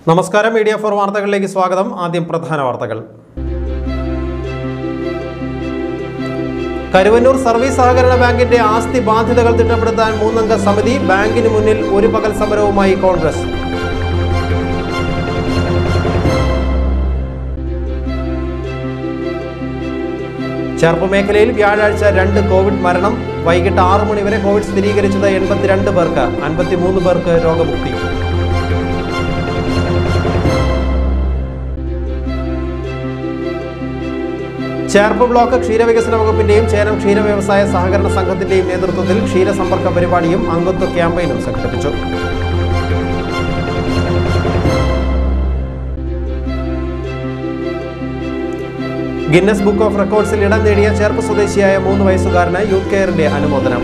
നമസ്കാരം media for വാർത്തകളിലേക്ക് സ്വാഗതം ആദ്യം പ്രധാന വാർത്തകൾ കരുവന്നൂർ സർവീസ് സഹകരണ ബാങ്കിന്റെ ആസ്തി ബാധ്യതകൾ തിട്ടപ്പെടുത്താൻ മൂന്നംഗ സമിതി ബാങ്കിന് മുന്നിൽ ഒരു പകൽ സമരവുമായി കോൺഗ്രസ് ചെറുപ്പ് മേഖലയിൽ വ്യാഴാഴ്ച രണ്ട് കോവിഡ് മരണം വൈകിട്ട് ആറു മണിവരെ കോവിഡ് സ്ഥിരീകരിച്ചത് എൺപത്തിരണ്ട് പേർക്ക് അൻപത്തിമൂന്ന് പേർക്ക് രോഗമുക്തി ചേർപ്പ് ബ്ലോക്ക് ക്ഷീരവികസന വകുപ്പിന്റെയും ചേരം ക്ഷീര വ്യവസായ സഹകരണ സംഘത്തിന്റെയും നേതൃത്വത്തിൽ ക്ഷീരസമ്പർക്ക പരിപാടിയും അംഗത്വ ക്യാമ്പയിനും സംഘടിപ്പിച്ചു ഗിന്നസ് ബുക്ക് ഓഫ് റെക്കോർഡ്സിൽ ഇടം നേടിയ ചേർപ്പ് സ്വദേശിയായ മൂന്ന് വയസ്സുകാരന് യൂത്ത് കെയറിന്റെ അനുമോദനം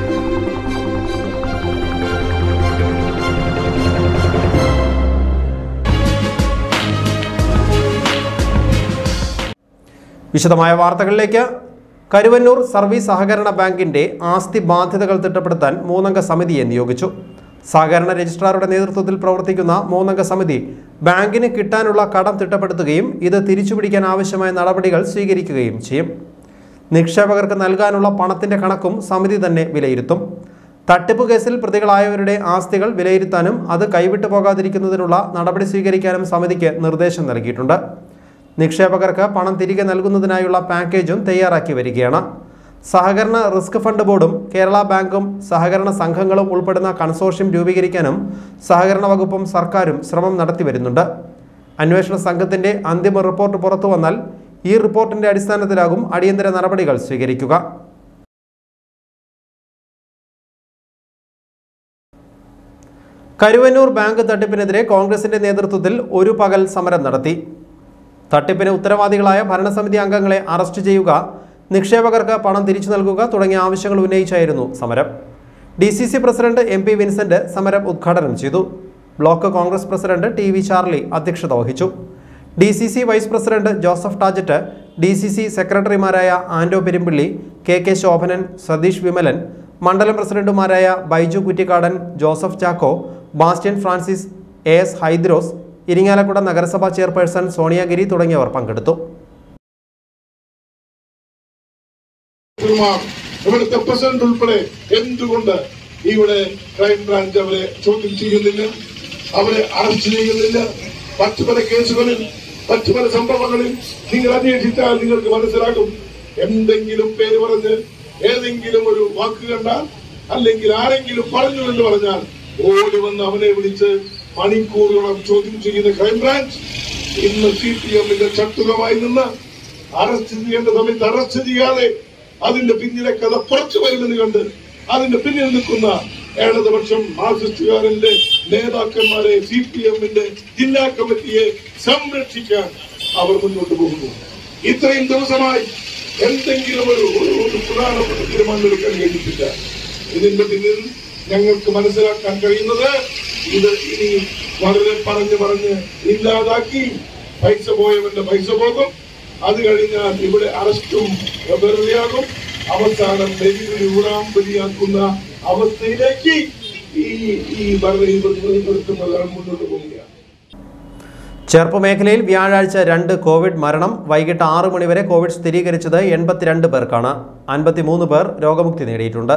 വിശദമായ വാർത്തകളിലേക്ക് കരുവന്നൂർ സർവീസ് സഹകരണ ബാങ്കിന്റെ ആസ്തി ബാധ്യതകൾ തിട്ടപ്പെടുത്താൻ മൂന്നംഗ സമിതിയെ നിയോഗിച്ചു സഹകരണ രജിസ്ട്രാറുടെ നേതൃത്വത്തിൽ പ്രവർത്തിക്കുന്ന മൂന്നംഗ സമിതി ബാങ്കിന് കിട്ടാനുള്ള കടം തിട്ടപ്പെടുത്തുകയും ഇത് തിരിച്ചുപിടിക്കാൻ ആവശ്യമായ നടപടികൾ സ്വീകരിക്കുകയും ചെയ്യും നിക്ഷേപകർക്ക് നൽകാനുള്ള പണത്തിന്റെ കണക്കും സമിതി തന്നെ വിലയിരുത്തും തട്ടിപ്പ് കേസിൽ പ്രതികളായവരുടെ ആസ്തികൾ വിലയിരുത്താനും അത് കൈവിട്ടു പോകാതിരിക്കുന്നതിനുള്ള നടപടി സ്വീകരിക്കാനും സമിതിക്ക് നിർദ്ദേശം നൽകിയിട്ടുണ്ട് നിക്ഷേപകർക്ക് പണം തിരികെ നൽകുന്നതിനായുള്ള പാക്കേജും തയ്യാറാക്കി വരികയാണ് സഹകരണ റിസ്ക് ഫണ്ട് ബോർഡും കേരള ബാങ്കും സഹകരണ സംഘങ്ങളും ഉൾപ്പെടുന്ന കൺസോർഷ്യം രൂപീകരിക്കാനും സഹകരണ വകുപ്പും സർക്കാരും ശ്രമം നടത്തി വരുന്നുണ്ട് അന്വേഷണ സംഘത്തിന്റെ അന്തിമ റിപ്പോർട്ട് പുറത്തു വന്നാൽ ഈ റിപ്പോർട്ടിന്റെ അടിസ്ഥാനത്തിലാകും അടിയന്തര നടപടികൾ സ്വീകരിക്കുക കരുവന്നൂർ ബാങ്ക് തട്ടിപ്പിനെതിരെ കോൺഗ്രസിന്റെ നേതൃത്വത്തിൽ ഒരു പകൽ സമരം നടത്തി തട്ടിപ്പിന് ഉത്തരവാദികളായ ഭരണസമിതി അംഗങ്ങളെ അറസ്റ്റ് ചെയ്യുക നിക്ഷേപകർക്ക് പണം തിരിച്ചു നൽകുക തുടങ്ങിയ ആവശ്യങ്ങൾ ഉന്നയിച്ചായിരുന്നു സമരം D C C president M P Vincent സമരം ഉദ്ഘാടനം ചെയ്തു block Congress president T V Charlie അധ്യക്ഷത വഹിച്ചു D C C vice president Joseph ടാജറ്റ് ഡി സി സി സെക്രട്ടറിമാരായ ആൻഡോ പെരുമ്പിള്ളി കെ കെ ശോഭനൻ സതീഷ് വിമലൻ മണ്ഡലം പ്രസിഡന്റുമാരായ Baiju Kuttikkadan Joseph Chacko Bastian Francis A S Hydros Irinjalakuda നഗരസഭാ ചെയർപേഴ്സൺ സോണിയാഗിരി തുടങ്ങിയവർ പങ്കെടുത്തു ഡോക്ടർമാർ ഇവിടുത്തെ പ്രസിഡന്റ് ഉൾപ്പെടെ എന്തുകൊണ്ട് ഇവിടെ ക്രൈംബ്രാഞ്ച് അവരെ ചോദ്യം ചെയ്യുന്നില്ല അവരെ അറസ്റ്റ് ചെയ്യുന്നില്ല മറ്റു പല കേസുകളിൽ മറ്റു പല സംഭവങ്ങളിൽ നിങ്ങൾ അന്വേഷിച്ചാൽ നിങ്ങൾക്ക് മനസ്സിലാകും എന്തെങ്കിലും പേര് പറഞ്ഞ് ഏതെങ്കിലും ഒരു വാക്ക് കണ്ടാൽ അല്ലെങ്കിൽ ആരെങ്കിലും പറഞ്ഞു എന്ന് പറഞ്ഞാൽ ഓടി വന്ന് അവനെ വിളിച്ച് മണിക്കൂറുകളോളം ചോദ്യം ചെയ്യുന്ന ക്രൈംബ്രാഞ്ച് ഇന്ന് സി പി എമ്മിന്റെ ചട്ടുകമായി നിന്ന് അറസ്റ്റ് ചെയ്യേണ്ട സമയത്ത് അറസ്റ്റ് ചെയ്യാതെ അതിന്റെ പിന്നിലെ കഥ പുറത്തു വരുമെന്ന് കണ്ട് അതിന്റെ പിന്നിൽ നിൽക്കുന്ന ഇടതുപക്ഷം മാർക്സിസ്റ്റുകാരന്റെ നേതാക്കന്മാരെ സി പി എമ്മിന്റെ ജില്ലാ കമ്മിറ്റിയെ സംരക്ഷിക്കാൻ അവർ മുന്നോട്ട് പോകുന്നു ഇത്രയും ദിവസമായി എന്തെങ്കിലും ഒരു ഒരു ഒരു പ്രധാനപ്പെട്ട തീരുമാനം എടുക്കാൻ കഴിഞ്ഞിട്ടില്ല ഇതിന്റെ പിന്നിൽ ഞങ്ങൾക്ക് മനസ്സിലാക്കാൻ കഴിയുന്നത് ഇത് ഇനി വളരെ പറഞ്ഞ് പറഞ്ഞ് ഇല്ലാതാക്കി പൈസ പോയവന്റെ പൈസ പോകും അത് കഴിഞ്ഞാൽ ഇവിടെ അറസ്റ്റും വെറുതെയാകും അവസാനം വെല്ലുവിളി ഊടാമ്പലിയാക്കുന്ന അവസ്ഥയിലേക്ക് ഈ ഈ ഭരണ നിർത്തുന്നതാണ് മുന്നോട്ട് പോവുകയാണ് ചെറുപ്പ് മേഖലയിൽ വ്യാഴാഴ്ച രണ്ട് കോവിഡ് മരണം വൈകിട്ട് ആറ് മണിവരെ കോവിഡ് സ്ഥിരീകരിച്ചത് എൺപത്തിരണ്ട് പേർക്കാണ് അൻപത്തിമൂന്ന് പേർ രോഗമുക്തി നേടിയിട്ടുണ്ട്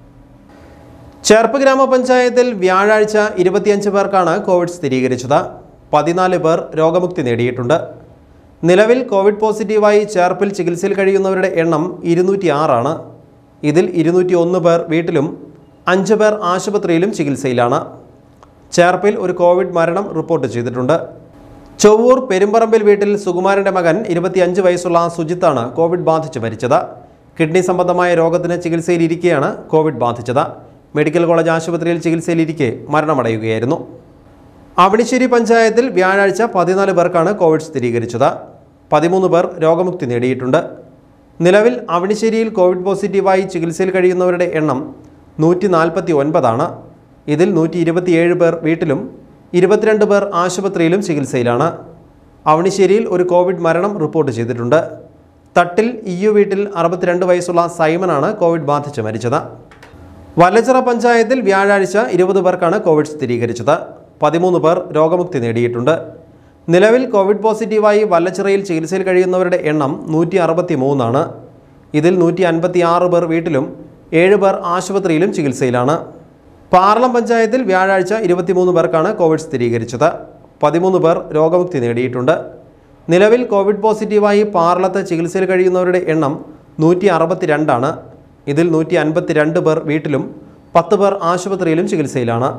ചേർപ്പ് ഗ്രാമപഞ്ചായത്തിൽ വ്യാഴാഴ്ച ഇരുപത്തിയഞ്ച് പേർക്കാണ് കോവിഡ് സ്ഥിരീകരിച്ചത് പതിനാല് പേർ രോഗമുക്തി നേടിയിട്ടുണ്ട് നിലവിൽ കോവിഡ് പോസിറ്റീവായി ചേർപ്പിൽ ചികിത്സയിൽ കഴിയുന്നവരുടെ എണ്ണം ഇരുന്നൂറ്റി ആറാണ് ഇതിൽ ഇരുന്നൂറ്റി ഒന്ന് പേർ വീട്ടിലും അഞ്ച് പേർ ആശുപത്രിയിലും ചികിത്സയിലാണ് ചേർപ്പിൽ ഒരു കോവിഡ് മരണം റിപ്പോർട്ട് ചെയ്തിട്ടുണ്ട് ചൊവ്വൂർ പെരുമ്പറമ്പിൽ വീട്ടിൽ സുകുമാരന്റെ മകൻ ഇരുപത്തിയഞ്ച് വയസ്സുള്ള സുജിത്താണ് കോവിഡ് ബാധിച്ച് മരിച്ചത് കിഡ്നി സംബന്ധമായ രോഗത്തിന് ചികിത്സയിലിരിക്കെയാണ് കോവിഡ് ബാധിച്ചത് മെഡിക്കൽ കോളേജ് ആശുപത്രിയിൽ ചികിത്സയിലിരിക്കെ മരണമടയുകയായിരുന്നു അവണിശ്ശേരി പഞ്ചായത്തിൽ വ്യാഴാഴ്ച പതിനാല് പേർക്കാണ് കോവിഡ് സ്ഥിരീകരിച്ചത് പതിമൂന്ന് പേർ രോഗമുക്തി നേടിയിട്ടുണ്ട് നിലവിൽ അവണിശ്ശേരിയിൽ കോവിഡ് പോസിറ്റീവായി ചികിത്സയിൽ കഴിയുന്നവരുടെ എണ്ണം നൂറ്റി നാൽപ്പത്തി ഒൻപതാണ് ഇതിൽ നൂറ്റി ഇരുപത്തിയേഴ് പേർ വീട്ടിലും ഇരുപത്തിരണ്ട് പേർ ആശുപത്രിയിലും ചികിത്സയിലാണ് അവണിശ്ശേരിയിൽ ഒരു കോവിഡ് മരണം റിപ്പോർട്ട് ചെയ്തിട്ടുണ്ട് തട്ടിൽ ഇയു വീട്ടിൽ അറുപത്തിരണ്ട് വയസ്സുള്ള സൈമനാണ് കോവിഡ് ബാധിച്ച് മരിച്ചത് വല്ലച്ചിറ പഞ്ചായത്തിൽ വ്യാഴാഴ്ച ഇരുപത് പേർക്കാണ് കോവിഡ് സ്ഥിരീകരിച്ചത് പതിമൂന്ന് പേർ രോഗമുക്തി നേടിയിട്ടുണ്ട് നിലവിൽ കോവിഡ് പോസിറ്റീവായി വല്ലച്ചിറയിൽ ചികിത്സയിൽ കഴിയുന്നവരുടെ എണ്ണം നൂറ്റി അറുപത്തി മൂന്നാണ് ഇതിൽ നൂറ്റി അൻപത്തി ആറ് പേർ വീട്ടിലും ഏഴ് പേർ ആശുപത്രിയിലും ചികിത്സയിലാണ് പാർലം പഞ്ചായത്തിൽ വ്യാഴാഴ്ച ഇരുപത്തിമൂന്ന് പേർക്കാണ് കോവിഡ് സ്ഥിരീകരിച്ചത് പതിമൂന്ന് പേർ രോഗമുക്തി നേടിയിട്ടുണ്ട് നിലവിൽ കോവിഡ് പോസിറ്റീവായി പാർലത്ത് ചികിത്സയിൽ കഴിയുന്നവരുടെ എണ്ണം നൂറ്റി അറുപത്തിരണ്ടാണ് ഇതിൽ നൂറ്റി അൻപത്തിരണ്ട് പേർ വീട്ടിലും പത്ത് പേർ ആശുപത്രിയിലും ചികിത്സയിലാണ്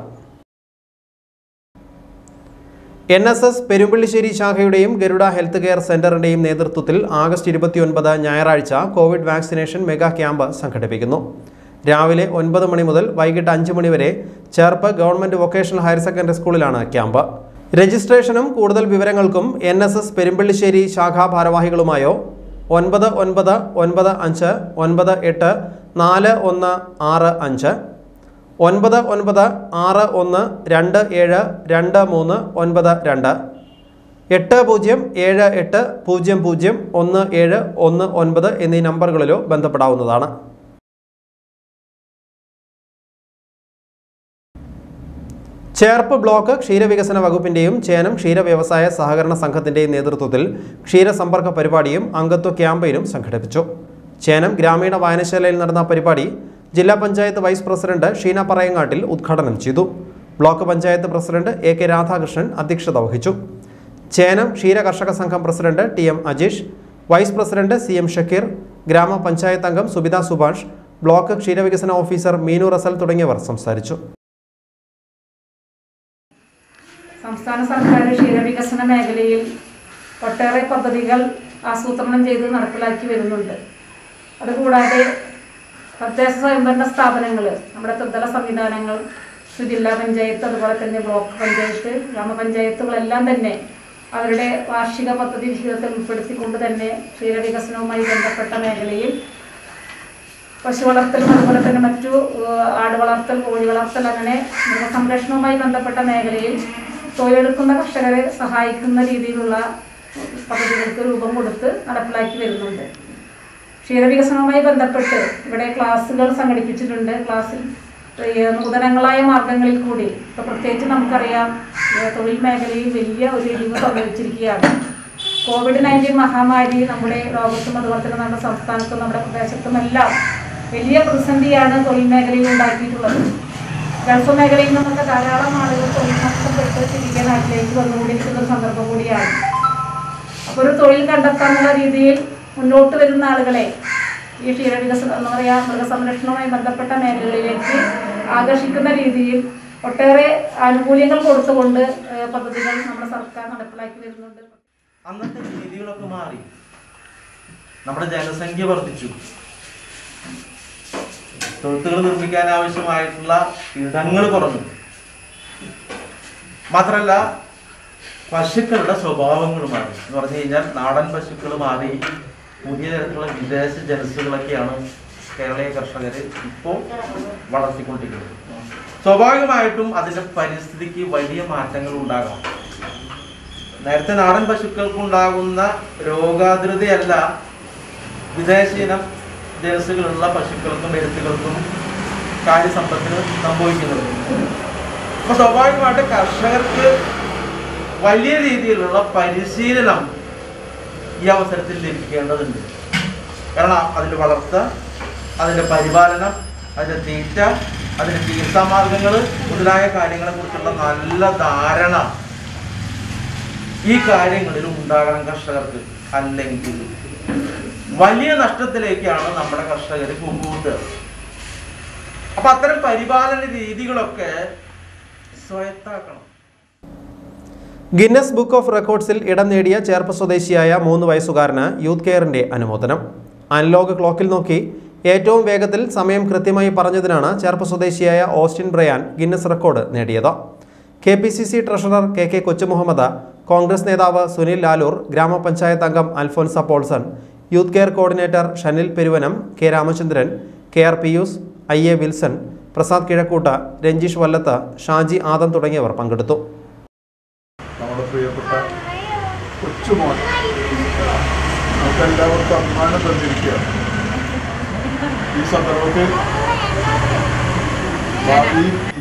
എൻ എസ് എസ് പെരുമ്പള്ളിശ്ശേരി ശാഖയുടെയും ഗരുഡ ഹെൽത്ത് കെയർ സെന്ററിന്റെയും നേതൃത്വത്തിൽ ആഗസ്റ്റ് ഇരുപത്തിയൊൻപത് ഞായറാഴ്ച കോവിഡ് വാക്സിനേഷൻ മെഗാ ക്യാമ്പ് സംഘടിപ്പിക്കുന്നു രാവിലെ ഒൻപത് മണി മുതൽ വൈകിട്ട് അഞ്ച് മണി വരെ Cherpu government vocational higher secondary സ്കൂളിലാണ് ക്യാമ്പ് രജിസ്ട്രേഷനും കൂടുതൽ വിവരങ്ങൾക്കും എൻ എസ് എസ് പെരുമ്പള്ളിശ്ശേരി ശാഖാ ഭാരവാഹികളുമായോ ഒൻപത് ഒൻപത് ഒൻപത് അഞ്ച് ഒൻപത് എട്ട് നാല് ഒന്ന് ആറ് അഞ്ച് ഒൻപത് ഒൻപത് ആറ് ഒന്ന് രണ്ട് ഏഴ് രണ്ട് മൂന്ന് ഒൻപത് രണ്ട് എട്ട് പൂജ്യം ഏഴ് എട്ട് പൂജ്യം പൂജ്യം ഒന്ന് ഏഴ് ഒന്ന് ഒൻപത് എന്നീ നമ്പറുകളിലോ ബന്ധപ്പെടാവുന്നതാണ് ചേർപ്പ് ബ്ലോക്ക് ക്ഷീരവികസന വകുപ്പിന്റെയും ചേനം ക്ഷീരവ്യവസായ സഹകരണ സംഘത്തിന്റെയും നേതൃത്വത്തിൽ ക്ഷീരസമ്പർക്ക പരിപാടിയും അംഗത്വ ക്യാമ്പയിനും സംഘടിപ്പിച്ചു ചേനം ഗ്രാമീണ വായനശാലയിൽ നടന്ന പരിപാടി ജില്ലാ പഞ്ചായത്ത് വൈസ് പ്രസിഡന്റ് ഷീന പറയങ്ങാട്ടിൽ ഉദ്ഘാടനം ചെയ്തു block panchayat president A K Radhakrishnan അധ്യക്ഷത വഹിച്ചു ചേനം ക്ഷീര കർഷക സംഘം president T M Ajeesh vice president C M Shakeer ഗ്രാമപഞ്ചായത്ത് അംഗം സുബിത സുഭാഷ് ബ്ലോക്ക് ക്ഷീരവികസന ഓഫീസർ മീനു റസൽ തുടങ്ങിയവർ സംസാരിച്ചു സംസ്ഥാന സർക്കാർ ക്ഷീരവികസന മേഖലയിൽ ഒട്ടേറെ പദ്ധതികൾ ആസൂത്രണം ചെയ്ത് നടപ്പിലാക്കി വരുന്നുണ്ട് അതുകൂടാതെ തദ്ദേശ സ്വയംഭരണ സ്ഥാപനങ്ങൾ നമ്മുടെ ത്രിതല സംവിധാനങ്ങൾ ജില്ലാ പഞ്ചായത്ത് അതുപോലെ തന്നെ ബ്ലോക്ക് പഞ്ചായത്ത് ഗ്രാമപഞ്ചായത്തുകളെല്ലാം തന്നെ അവരുടെ വാർഷിക പദ്ധതി വിഹിതത്തിൽ ഉൾപ്പെടുത്തിക്കൊണ്ട് തന്നെ ക്ഷീരവികസനവുമായി ബന്ധപ്പെട്ട മേഖലയിൽ പശു വളർത്തലും അതുപോലെ തന്നെ മറ്റു ഏഹ്, ആട് വളർത്തൽ കോഴി വളർത്തൽ അങ്ങനെ മൃഗസംരക്ഷണവുമായി ബന്ധപ്പെട്ട മേഖലയിൽ തൊഴിലെടുക്കുന്ന കർഷകരെ സഹായിക്കുന്ന രീതിയിലുള്ള പദ്ധതികൾക്ക് രൂപം കൊടുത്ത് നടപ്പിലാക്കി വരുന്നുണ്ട് ക്ഷീരവികസനവുമായി ബന്ധപ്പെട്ട് ഇവിടെ ക്ലാസ്സുകൾ സംഘടിപ്പിച്ചിട്ടുണ്ട് ക്ലാസ്സിൽ ഏഹ്, നൂതനങ്ങളായ മാർഗങ്ങളിൽ കൂടി ഇപ്പൊ പ്രത്യേകിച്ച് നമുക്കറിയാം ഏഹ്, തൊഴിൽ മേഖലയിൽ വലിയ ഒരു ഇടിവ് സംഭവിച്ചിരിക്കുകയാണ് കോവിഡ് നയൻറ്റീൻ മഹാമാരി നമ്മുടെ ലോകത്തും അതുപോലെ തന്നെ നമ്മുടെ സംസ്ഥാനത്തും നമ്മുടെ പ്രദേശത്തും എല്ലാം വലിയ പ്രതിസന്ധിയാണ് തൊഴിൽ മേഖലയിൽ ഉണ്ടാക്കിയിട്ടുള്ളത് ഗൾഫ് മേഖലയിൽ നിന്നൊക്കെ ധാരാളം ആളുകൾ തൊഴിൽ നഷ്ടപ്പെട്ട് തിരികെ നാട്ടിലേക്ക് വന്നുകൊണ്ടിരിക്കുന്ന ഒരു സന്ദർഭം കൂടിയാണ് അപ്പോൾ ഒരു തൊഴിൽ കണ്ടെത്താനുള്ള രീതിയിൽ മുന്നോട്ട് വരുന്ന ആളുകളെ ഈ ക്ഷീരവികസനം എന്താ പറയുക മൃഗസംരക്ഷണവുമായി ബന്ധപ്പെട്ട മേഖലകളിലേക്ക് ആകർഷിക്കുന്ന രീതിയിൽ ഒട്ടേറെ ആനുകൂല്യങ്ങൾ കൊടുത്തുകൊണ്ട് ഏഹ്, പദ്ധതികൾ നമ്മുടെ സർക്കാർ നടപ്പിലാക്കി വരുന്നുണ്ട് അന്നത്തെ രീതികളൊക്കെ മാറി നമ്മുടെ ജനസംഖ്യ വർദ്ധിച്ചു തൊഴുത്തുകൾ നിർമ്മിക്കാൻ ആവശ്യമായിട്ടുള്ള ഇടങ്ങൾ കുറഞ്ഞു മാത്രല്ല പശുക്കളുടെ സ്വഭാവങ്ങൾ മാറി എന്ന് പറഞ്ഞു കഴിഞ്ഞാൽ നാടൻ പശുക്കൾ മാറി പുതിയ തരത്തിലുള്ള വിദേശ ജനസുകളൊക്കെയാണ് കേരളീയ കർഷകർ ഇപ്പോൾ വളർത്തിക്കൊണ്ടിരിക്കുന്നത് സ്വാഭാവികമായിട്ടും അതിന്റെ പരിസ്ഥിതിക്ക് വലിയ മാറ്റങ്ങൾ ഉണ്ടാകാം നേരത്തെ നാടൻ പശുക്കൾക്കുണ്ടാകുന്ന രോഗാതുരതയല്ല വിദേശീനം ജനസുകളുള്ള പശുക്കൾക്കും എഴുത്തുകൾക്കും കാര്യസമ്പത്തിന് സംഭവിക്കുന്നത് അപ്പൊ സ്വാഭാവികമായിട്ട് കർഷകർക്ക് വലിയ രീതിയിലുള്ള പരിശീലനം ഈ അവസരത്തിൽ ലഭിക്കേണ്ടതുണ്ട് കാരണം അതിൻ്റെ വളർത്ത അതിൻ്റെ പരിപാലനം അതിൻ്റെ തീറ്റ അതിൻ്റെ ചികിത്സാ മാർഗങ്ങൾ മുതലായ കാര്യങ്ങളെ കുറിച്ചുള്ള നല്ല ധാരണ ഈ കാര്യങ്ങളിൽ ഉണ്ടാകണം കർഷകർക്ക് അല്ലെങ്കിൽ വലിയ നഷ്ടത്തിലേക്കാണ് നമ്മുടെ കർഷകർ കൊണ്ടുപോകുന്നത് അപ്പൊ അത്തരം പരിപാലന രീതികളൊക്കെ സ്വായത്താക്കണം ഗിന്നസ് ബുക്ക് ഓഫ് റെക്കോർഡ്സിൽ ഇടം നേടിയ ചേർപ്പ് സ്വദേശിയായ മൂന്ന് വയസ്സുകാരന് യൂത്ത് കെയറിന്റെ അനുമോദനം അനലോഗ് ക്ലോക്കിൽ നോക്കി ഏറ്റവും വേഗത്തിൽ സമയം കൃത്യമായി പറഞ്ഞതിനാണ് ചേർപ്പ് സ്വദേശിയായ ഓസ്റ്റിൻ ബ്രയാൻ ഗിന്നസ് റെക്കോർഡ് നേടിയത് K P C C treasurer K K Kochumuhammed Congress നേതാവ് സുനിൽ ലാലൂർ ഗ്രാമപഞ്ചായത്ത് അംഗം Alphonsa Paulson youth care coordinator Shanil Peruvanam K Ramachandran K R Pius I A Wilson Prasad Kizhakkoott Ranjeesh Vallath Shaji Adam തുടങ്ങിയവർ പങ്കെടുത്തു നമ്മുടെ പ്രിയപ്പെട്ട കൊച്ചുമോൻ നമുക്ക് എല്ലാവർക്കും അഭിമാനം തന്നിരിക്കുകയാണ് ഈ സന്ദർഭത്തിൽ ഭാവിയിൽ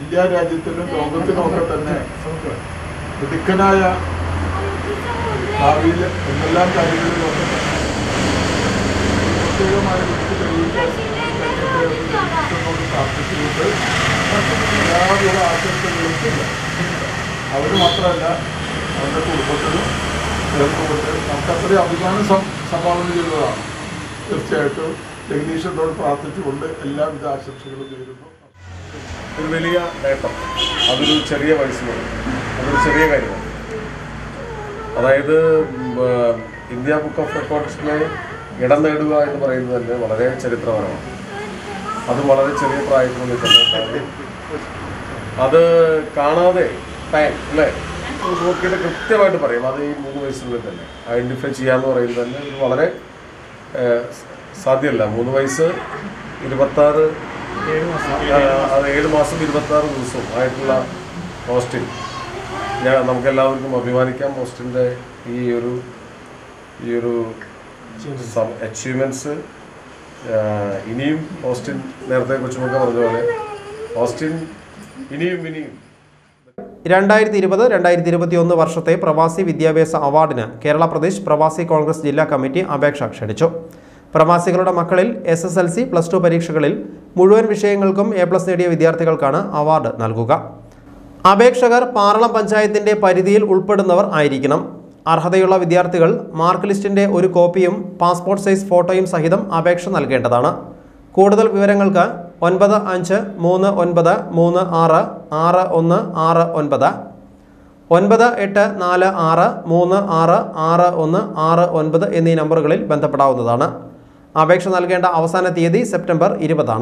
ഇന്ത്യ രാജ്യത്തിനും ലോകത്തിനും ഒക്കെ തന്നെ മിടുക്കനായ ഭാവിയിൽ എന്തെല്ലാം കാര്യങ്ങളിലൊക്കെ പ്രത്യേകമായ വ്യക്തി തെളിയിക്കാൻ കഴിയട്ടെ എന്ന് ദൈവത്തോട് പ്രാർത്ഥിച്ചുകൊണ്ട് എല്ലാവിധ ആശംസകളും അവർ മാത്രമല്ല അവരുടെ കുടുംബത്തിനും ചേർന്നുകൊണ്ട് നമുക്ക് അത്രയും അഭിമാനം സം- സംഭാവന ചെയ്തതാണ് തീർച്ചയായിട്ടും ജഗദീശനോട് പ്രാർത്ഥിച്ചുകൊണ്ട് എല്ലാവിധ ആശംസകളും നേരുന്നു ഒരു വലിയ നേട്ടം അതൊരു ചെറിയ വയസ്സിലാണ് അതൊരു ചെറിയ കാര്യമാണ് അതായത് ഉം, ആ, ഇന്ത്യ ബുക്ക് ഓഫ് റെക്കോർഡ്സിലെ ഇടം നേടുക എന്ന് പറയുന്നത് തന്നെ വളരെ ചരിത്രപരമാണ് അത് വളരെ ചെറിയ പ്രായത്തിനുള്ളിൽ തന്നെ ഉണ്ടായി. അത് കാണാതെ ടൈം അല്ലേ അത് നോക്കിയിട്ട് കൃത്യമായിട്ട് പറയും അത് ഈ മൂന്ന് വയസ്സിനുള്ളിൽ തന്നെ ഐഡൻറ്റിഫൈ ചെയ്യാന്ന് പറയുന്നത് തന്നെ ഒരു വളരെ ഏഹ്, സാധ്യമല്ല മൂന്ന് വയസ്സ് ഇരുപത്താറ് ആഹ്, അത് ഏഴ് മാസം ഇരുപത്താറ് ദിവസവും ആയിട്ടുള്ള ഓസ്റ്റിൻ ഞാൻ നമുക്കെല്ലാവർക്കും അഭിമാനിക്കാം ഓസ്റ്റിൻ്റെ ഈ ഒരു ഈ ഒരു അച്ചീവ്മെൻറ്റ്സ് ഇനിയും ഓസ്റ്റിൻ നേരത്തെ കൊച്ചുമൊക്കെ പറഞ്ഞ പോലെ ഓസ്റ്റിൻ ഇനിയും ഇനിയും രണ്ടായിരത്തി ഇരുപത് രണ്ടായിരത്തി ഇരുപത്തി ഒന്ന് വർഷത്തെ പ്രവാസി വിദ്യാഭ്യാസ അവാർഡിന് കേരള പ്രദേശ് പ്രവാസി കോൺഗ്രസ് ജില്ലാ കമ്മിറ്റി അപേക്ഷ ക്ഷണിച്ചു പ്രവാസികളുടെ മക്കളിൽ S S L C plus two പരീക്ഷകളിൽ മുഴുവൻ വിഷയങ്ങൾക്കും എ പ്ലസ് നേടിയ വിദ്യാർത്ഥികൾക്കാണ് അവാർഡ് നൽകുക അപേക്ഷകർ പാറളം പഞ്ചായത്തിന്റെ പരിധിയിൽ ഉൾപ്പെടുന്നവർ ആയിരിക്കണം അർഹതയുള്ള വിദ്യാർത്ഥികൾ മാർക്ക് ലിസ്റ്റിന്റെ ഒരു കോപ്പിയും പാസ്പോർട്ട് സൈസ് ഫോട്ടോയും സഹിതം അപേക്ഷ നൽകേണ്ടതാണ് കൂടുതൽ വിവരങ്ങൾക്ക് ഒൻപത് അഞ്ച് മൂന്ന് ഒൻപത് മൂന്ന് ആറ് ആറ് ഒന്ന് ആറ് ഒൻപത് ഒൻപത് എട്ട് നാല് ആറ് മൂന്ന് ആറ് ആറ് ഒന്ന് ആറ് ഒൻപത് എന്നീ നമ്പറുകളിൽ ബന്ധപ്പെടാവുന്നതാണ് അപേക്ഷ നൽകേണ്ട അവസാന തീയതി സെപ്റ്റംബർ ഇരുപതാണ്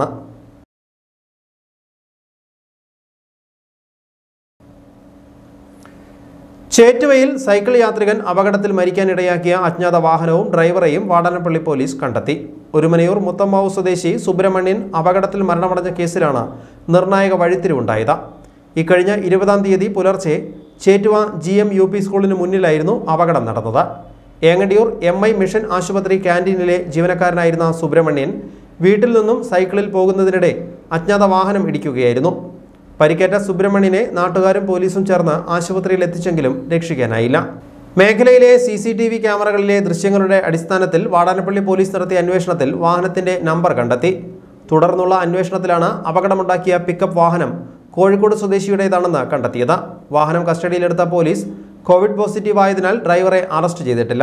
ചേറ്റുവയിൽ സൈക്കിൾ യാത്രികൻ അപകടത്തിൽ മരിക്കാനിടയാക്കിയ അജ്ഞാത വാഹനവും ഡ്രൈവറെയും വാടാനപ്പള്ളി പോലീസ് കണ്ടെത്തി ഒരുമനയൂർ മുത്തമ്മാവ് സ്വദേശി സുബ്രഹ്മണ്യൻ അപകടത്തിൽ മരണമടഞ്ഞ കേസിലാണ് നിർണായക വഴിത്തിരിവുണ്ടായത് ഇക്കഴിഞ്ഞ ഇരുപതാം തീയതി പുലർച്ചെ Chettuva G M U P സ്കൂളിന് മുന്നിലായിരുന്നു അപകടം നടന്നത് ഏങ്ങണ്ടിയൂർ എം ഐ മിഷൻ ആശുപത്രി ക്യാൻറ്റീനിലെ ജീവനക്കാരനായിരുന്ന സുബ്രഹ്മണ്യൻ വീട്ടിൽ നിന്നും സൈക്കിളിൽ പോകുന്നതിനിടെ അജ്ഞാത വാഹനം ഇടിക്കുകയായിരുന്നു പരിക്കേറ്റ സുബ്രഹ്മണ്യനെ നാട്ടുകാരും പോലീസും ചേർന്ന് ആശുപത്രിയിൽ എത്തിച്ചെങ്കിലും രക്ഷിക്കാനായില്ല മേഖലയിലെ സി സി ടി വി ക്യാമറകളിലെ ദൃശ്യങ്ങളുടെ അടിസ്ഥാനത്തിൽ വാടാനപ്പള്ളി പോലീസ് നടത്തിയ അന്വേഷണത്തിൽ വാഹനത്തിന്റെ നമ്പർ കണ്ടെത്തി തുടർന്നുള്ള അന്വേഷണത്തിലാണ് അപകടമുണ്ടാക്കിയ പിക്കപ്പ് വാഹനം കോഴിക്കോട് സ്വദേശിയുടേതാണെന്ന് കണ്ടെത്തിയത് വാഹനം കസ്റ്റഡിയിലെടുത്ത പോലീസ് കോവിഡ് പോസിറ്റീവ് ആയതിനാൽ ഡ്രൈവറെ അറസ്റ്റ് ചെയ്തിട്ടില്ല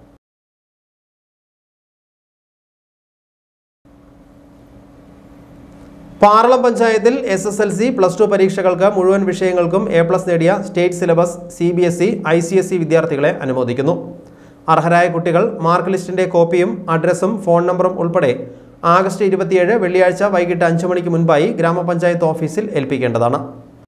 പാറളം പഞ്ചായത്തിൽ S S L C plus two പരീക്ഷകൾക്ക് മുഴുവൻ വിഷയങ്ങൾക്കും എ പ്ലസ് നേടിയ state syllabus C B S E I C S E വിദ്യാർത്ഥികളെ അനുമോദിക്കുന്നു അർഹരായ കുട്ടികൾ മാർക്ക് ലിസ്റ്റിന്റെ കോപ്പിയും അഡ്രസ്സും ഫോൺ നമ്പറും ഉൾപ്പെടെ ആഗസ്റ്റ് ഇരുപത്തിയേഴ് വെള്ളിയാഴ്ച വൈകിട്ട് അഞ്ചു മണിക്ക് മുൻപായി ഗ്രാമപഞ്ചായത്ത് ഓഫീസിൽ ഏൽപ്പിക്കേണ്ടതാണ്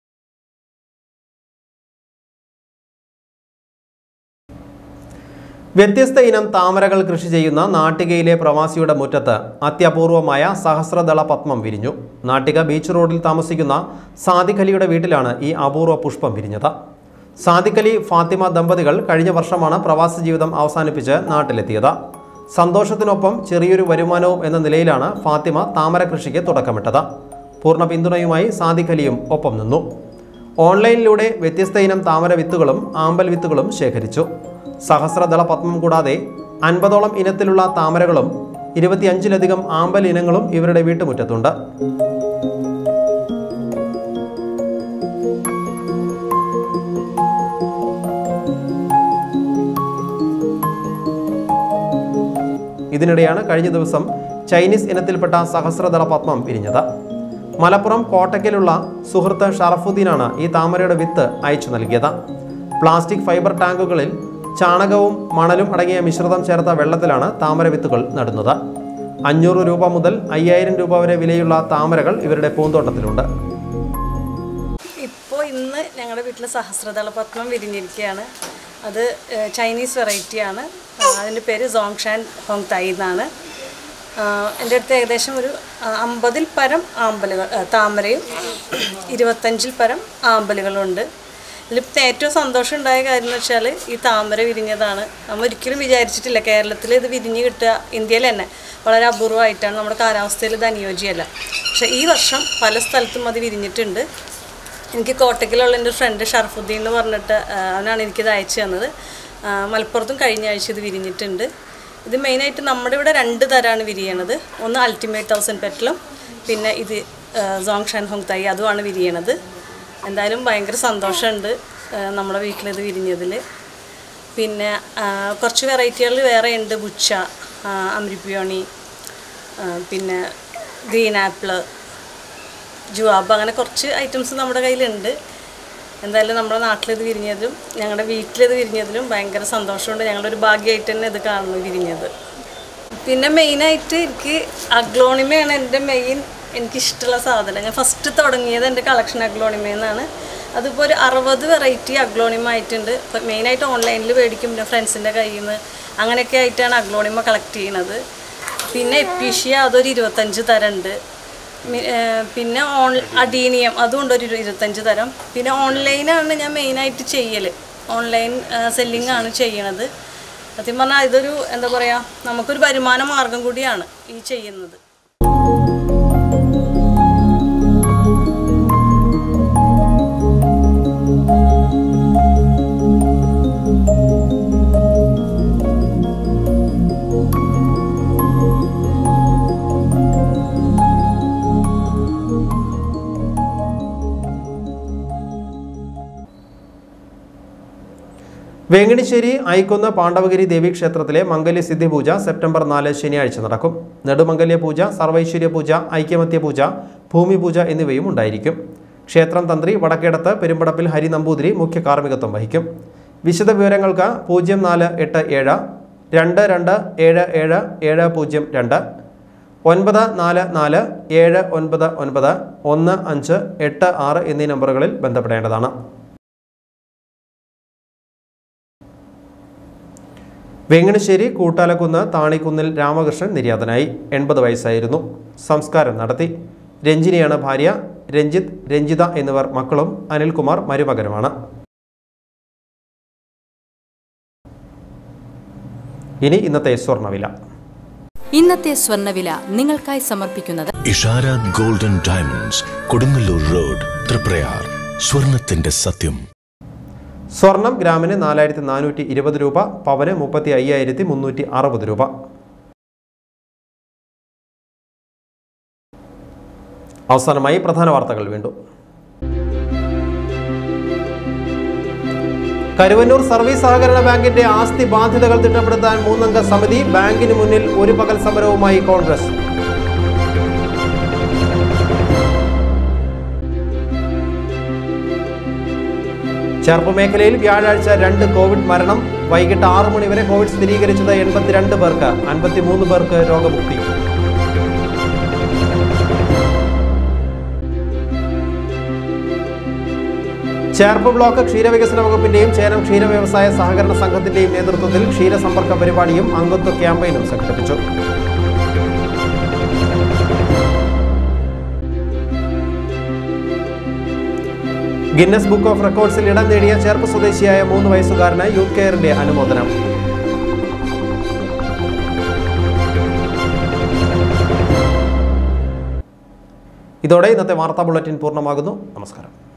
വ്യത്യസ്ത ഇനം താമരകൾ കൃഷി ചെയ്യുന്ന നാട്ടികയിലെ പ്രവാസിയുടെ മുറ്റത്ത് അത്യപൂർവമായ സഹസ്രദള പത്മം വിരിഞ്ഞു നാട്ടിക ബീച്ച് റോഡിൽ താമസിക്കുന്ന സാദിഖ് അലിയുടെ വീട്ടിലാണ് ഈ അപൂർവ പുഷ്പം വിരിഞ്ഞത് സാദിഖ് അലി ഫാത്തിമ ദമ്പതികൾ കഴിഞ്ഞ വർഷമാണ് പ്രവാസി ജീവിതം അവസാനിപ്പിച്ച് നാട്ടിലെത്തിയത് സന്തോഷത്തിനൊപ്പം ചെറിയൊരു വരുമാനവും എന്ന നിലയിലാണ് ഫാത്തിമ താമര കൃഷിക്ക് തുടക്കമിട്ടത് പൂർണ്ണ പിന്തുണയുമായി സാദിഖ് അലിയും ഒപ്പം നിന്നു ഓൺലൈനിലൂടെ വ്യത്യസ്ത ഇനം താമര വിത്തുകളും ആമ്പൽ വിത്തുകളും ശേഖരിച്ചു സഹസ്രദള പത്മം കൂടാതെ അൻപതോളം ഇനത്തിലുള്ള താമരകളും ഇരുപത്തിയഞ്ചിലധികം ആമ്പൽ ഇനങ്ങളും ഇവരുടെ വീട്ടുമുറ്റത്തുണ്ട് ഇതിനിടെയാണ് കഴിഞ്ഞ ദിവസം ചൈനീസ് ഇനത്തിൽപ്പെട്ട സഹസ്രദള പത്മം പിരിഞ്ഞത് മലപ്പുറം കോട്ടയ്ക്കലുള്ള സുഹൃത്ത് ഷറഫുദ്ദീനാണ് ഈ താമരയുടെ വിത്ത് അയച്ചു നൽകിയത് പ്ലാസ്റ്റിക് ഫൈബർ ടാങ്കുകളിൽ ചാണകവും മണലും അടങ്ങിയ മിശ്രിതം ചേർത്ത വെള്ളത്തിലാണ് താമര വിത്തുകൾ നടുന്നത് അഞ്ഞൂറ് രൂപ മുതൽ അയ്യായിരം രൂപ വരെ വിലയുള്ള താമരകൾ ഇവരുടെ പൂന്തോട്ടത്തിലുണ്ട് ഇപ്പോൾ ഇന്ന് ഞങ്ങളുടെ വീട്ടിൽ സഹസ്രദള പത്മം വിരിഞ്ഞിരിക്കുകയാണ് അത് ഏഹ്, ചൈനീസ് വെറൈറ്റിയാണ് ആ, അതിൻ്റെ പേര് സോങ്ഷാൻ ഹോങ് തൈ എന്നാണ് ആ, എൻ്റെ അടുത്ത് ഏകദേശം ഒരു ആ, അമ്പതിൽ പരം ആമ്പലുകൾ ആ, താമരയും ഇരുപത്തഞ്ചിൽ പരം ആമ്പലുകളുണ്ട് ഇതിലിപ്പോൾ ഏറ്റവും സന്തോഷം ഉണ്ടായ കാര്യം എന്ന് വെച്ചാൽ ഈ താമര വിരിഞ്ഞതാണ് നമ്മൾ ഒരിക്കലും വിചാരിച്ചിട്ടില്ല കേരളത്തിൽ ഇത് വിരിഞ്ഞ് കിട്ടുക ഇന്ത്യയിൽ തന്നെ വളരെ അപൂർവമായിട്ടാണ് നമ്മുടെ കാലാവസ്ഥയിൽ ഇത് അനുയോജ്യമല്ല പക്ഷേ ഈ വർഷം പല സ്ഥലത്തും അത് വിരിഞ്ഞിട്ടുണ്ട് എനിക്ക് കോട്ടയ്ക്കലുള്ള എൻ്റെ ഫ്രണ്ട് ഷർഫുദ്ദീൻ എന്ന് പറഞ്ഞിട്ട് ആ, അവനാണ് എനിക്കിത് അയച്ചു തന്നത് ആ, മലപ്പുറത്തും കഴിഞ്ഞ ആഴ്ച ഇത് വിരിഞ്ഞിട്ടുണ്ട് ഇത് മെയിനായിട്ട് നമ്മുടെ ഇവിടെ രണ്ട് തരമാണ് വിരിയണത് ഒന്ന് അൾട്ടിമേറ്റ് തൗസൻഡ് പെറ്റലും പിന്നെ ഇത് സോങ് ഷാൻ ഹോങ് തൈ അതുമാണ് വിരിയണത് എന്തായാലും ഭയങ്കര സന്തോഷമുണ്ട് ആ, നമ്മുടെ വീട്ടിലിത് വിരിഞ്ഞതിൽ പിന്നെ ആ, കുറച്ച് വെറൈറ്റികൾ വേറെ ഉണ്ട് ബുച്ച ആ, അമൃപിയോണി ആ, പിന്നെ ഗ്രീൻ ആപ്പിള് ജുവാബ് അങ്ങനെ കുറച്ച് ഐറ്റംസ് നമ്മുടെ കയ്യിലുണ്ട് എന്തായാലും നമ്മുടെ നാട്ടിലിത് വിരിഞ്ഞതിലും ഞങ്ങളുടെ വീട്ടിലിത് വിരിഞ്ഞതിലും ഭയങ്കര സന്തോഷമുണ്ട് ഞങ്ങളുടെ ഒരു ഭാഗ്യമായിട്ട് തന്നെ ഇത് കാണുന്നു വിരിഞ്ഞത് പിന്നെ മെയിനായിട്ട് എനിക്ക് അഗ്ലോണിമയാണ് എൻ്റെ മെയിൻ എനിക്കിഷ്ടമുള്ള സാധനം ഞാൻ ഫസ്റ്റ് തുടങ്ങിയത് എൻ്റെ കളക്ഷൻ അഗ്ലോണിമയെന്നാണ് അതിപ്പോൾ ഒരു അറുപത് വെറൈറ്റി അഗ്ലോണിമ ആയിട്ടുണ്ട് ഇപ്പം മെയിനായിട്ട് ഓൺലൈനിൽ മേടിക്കും പിന്നെ ഫ്രണ്ട്സിൻ്റെ കയ്യിൽ നിന്ന് അങ്ങനെയൊക്കെ ആയിട്ടാണ് അഗ്ലോണിമ കളക്ട് ചെയ്യണത് പിന്നെ എപ്പീഷ്യ അതൊരു ഇരുപത്തഞ്ച് തരമുണ്ട് മി- ഏർ പിന്നെ ഓൺ അഡീനിയം അതുകൊണ്ട് ഒരു ഇരുപത്തഞ്ച് തരം പിന്നെ ഓൺലൈനാണ് ഞാൻ മെയിനായിട്ട് ചെയ്യൽ ഓൺലൈൻ സെല്ലിംഗ് ആണ് ചെയ്യണത് സത്യം പറഞ്ഞാൽ ഇതൊരു എന്താ പറയുക നമുക്കൊരു വരുമാന മാർഗം കൂടിയാണ് ഈ ചെയ്യുന്നത് വേങ്ങണിശ്ശേരി ഐക്കൊന്ന പാണ്ഡവഗിരി ദേവീക്ഷേത്രത്തിലെ മംഗല്യ സിദ്ധി പൂജ സെപ്റ്റംബർ നാല് ശനിയാഴ്ച നടക്കും നെടുമംഗല്യ പൂജ സർവൈശ്വര്യ പൂജ ഐക്യമത്യ പൂജ ഭൂമി പൂജ എന്നിവയും ഉണ്ടായിരിക്കും ക്ഷേത്രം തന്ത്രി വടക്കേടത്ത് പെരുമ്പടപ്പിൽ ഹരി നമ്പൂതിരി മുഖ്യ കാർമ്മികത്വം വഹിക്കും വിശദ വിവരങ്ങൾക്ക് പൂജ്യം നാല് എട്ട് ഏഴ് രണ്ട് രണ്ട് ഏഴ് ഏഴ് ഏഴ് പൂജ്യം രണ്ട് ഒൻപത് നാല് നാല് ഏഴ് ഒൻപത് ഒൻപത് ഒന്ന് അഞ്ച് എട്ട് ആറ് എന്നീ നമ്പറുകളിൽ ബന്ധപ്പെടേണ്ടതാണ് വേങ്ങണശ്ശേരി കൂട്ടാലക്കുന്ന് താണിക്കുന്നിൽ രാമകൃഷ്ണൻ നിര്യാതനായി എൺപത് വയസ്സായിരുന്നു സംസ്കാരം നടത്തി രഞ്ജിനിയാണ് ഭാര്യ രഞ്ജിത്ത് രഞ്ജിത എന്നിവർ മക്കളും അനിൽകുമാർ മരുമകനുമാണ് ഇനി ഇന്നത്തെ സ്വർണ്ണവില ഇന്നത്തെ സ്വർണ്ണവില നിങ്ങൾക്കായി സമർപ്പിക്കുന്നത് Ishara golden diamonds Kodungallur road Triprayar സ്വർണത്തിന്റെ സത്യം സ്വർണം ഗ്രാമിന് നാലായിരത്തി നാനൂറ്റി ഇരുപത് രൂപ പവന് മുപ്പത്തി അയ്യായിരത്തി മുന്നൂറ്റി അറുപത് രൂപ അവസാനമായി പ്രധാന വാർത്തകൾ വീണ്ടും കരുവന്നൂർ സർവീസ് സഹകരണ ബാങ്കിന്റെ ആസ്തി ബാധ്യതകൾ തിട്ടപ്പെടുത്താൻ മൂന്നംഗ സമിതി ബാങ്കിന് മുന്നിൽ ഒരു പകൽ സമരവുമായി കോൺഗ്രസ് ചെറുപ്പ് മേഖലയിൽ വ്യാഴാഴ്ച രണ്ട് കോവിഡ് മരണം വൈകിട്ട് ആറു മണി വരെ കോവിഡ് സ്ഥിരീകരിച്ചത് എൺപത്തിരണ്ട് പേർക്ക് അൻപത്തിമൂന്ന് പേർക്ക് രോഗമുക്തി ചേർപ്പ് ബ്ലോക്ക് ക്ഷീരവികസന വകുപ്പിന്റെയും ചേരം ക്ഷീര വ്യവസായ സഹകരണ സംഘത്തിന്റെയും നേതൃത്വത്തിൽ ക്ഷീരസമ്പർക്ക പരിപാടിയും അംഗത്വ ക്യാമ്പയിനും സംഘടിപ്പിച്ചു ഗിന്നസ് ബുക്ക് ഓഫ് റെക്കോർഡ്സിൽ ഇടം നേടിയ ചേർപ്പ് സ്വദേശിയായ മൂന്ന് വയസ്സുകാരന് യൂത്ത് കെയറിന്റെ അനുമോദനം ഇതോടെ ഇന്നത്തെ വാർത്താ ബുള്ളറ്റിൻ പൂർണ്ണമാകുന്നു നമസ്കാരം